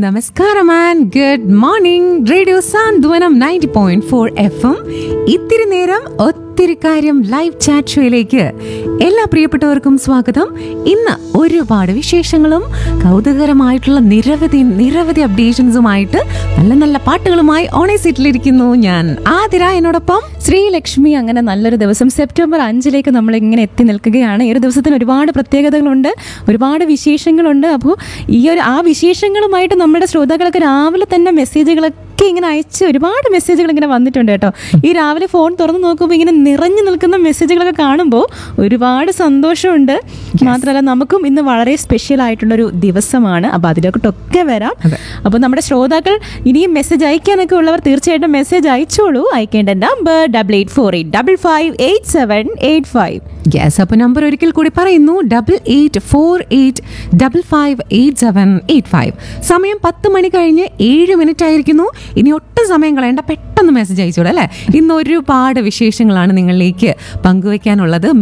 നമസ്കാരം and good morning radio Santhwanam ninety point four FM എം ഇത്തിരി നേരം ഒത്തിരി കാര്യം ലൈവ് ചാറ്റ് ഷോയിലേക്ക് എല്ലാ പ്രിയപ്പെട്ടവർക്കും സ്വാഗതം ഇന്ന് ഒരുപാട് വിശേഷങ്ങളും കൗതുകകരമായിട്ടുള്ള നിരവധി നിരവധി അപ്ഡേഷൻസുമായിട്ട് നല്ല നല്ല പാട്ടുകളുമായി ഓണേ സീറ്റിലിരിക്കുന്നു ഞാൻ ആതിര എന്നോടൊപ്പം ശ്രീലക്ഷ്മി അങ്ങനെ നല്ലൊരു ദിവസം സെപ്റ്റംബർ അഞ്ചിലേക്ക് നമ്മൾ ഇങ്ങനെ എത്തി നിൽക്കുകയാണ് ഈ ഒരു ദിവസത്തിന് ഒരുപാട് പ്രത്യേകതകളുണ്ട് ഒരുപാട് വിശേഷങ്ങളുണ്ട് അപ്പോൾ ഈ ഒരു ആ വിശേഷങ്ങളുമായിട്ട് നമ്മുടെ ശ്രോതാക്കളൊക്കെ രാവിലെ തന്നെ മെസ്സേജുകളൊക്കെ ഇങ്ങനെ അയച്ച് ഒരുപാട് മെസ്സേജുകൾ ഇങ്ങനെ വന്നിട്ടുണ്ട് കേട്ടോ ഈ രാവിലെ ഫോൺ തുറന്ന് നോക്കുമ്പോൾ ഇങ്ങനെ നിറഞ്ഞു നിൽക്കുന്ന മെസ്സേജുകളൊക്കെ കാണുമ്പോൾ ഒരുപാട് സന്തോഷമുണ്ട് മാത്രമല്ല നമുക്കും ഇന്ന് വളരെ സ്പെഷ്യൽ ആയിട്ടുള്ളൊരു ദിവസമാണ് അപ്പോൾ അതിലോട്ടൊക്കെ വരാം അപ്പോൾ നമ്മുടെ ശ്രോതാക്കൾ ഇനിയും മെസ്സേജ് അയക്കാനൊക്കെ ഉള്ളവർ തീർച്ചയായിട്ടും മെസ്സേജ് അയച്ചോളൂ അയക്കേണ്ട നമ്പർ double eight four eight double five eight seven eight five ഗ്യാസ് അപ്പോൾ നമ്പർ ഒരിക്കൽ കൂടി പറയുന്നു double eight four eight double five eight seven eight five സമയം പത്ത് മണി കഴിഞ്ഞ് ഏഴ് മിനിറ്റ് ആയിരിക്കുന്നു ഇനി ഒട്ടും സമയം കളയേണ്ട പെട്ടെന്ന് മെസ്സേജ് അയച്ചോളൂ അല്ലേ ഇന്ന് ഒരുപാട് വിശേഷങ്ങളാണ് നിങ്ങളിലേക്ക് പങ്കുവയ്ക്കാനുള്ളത്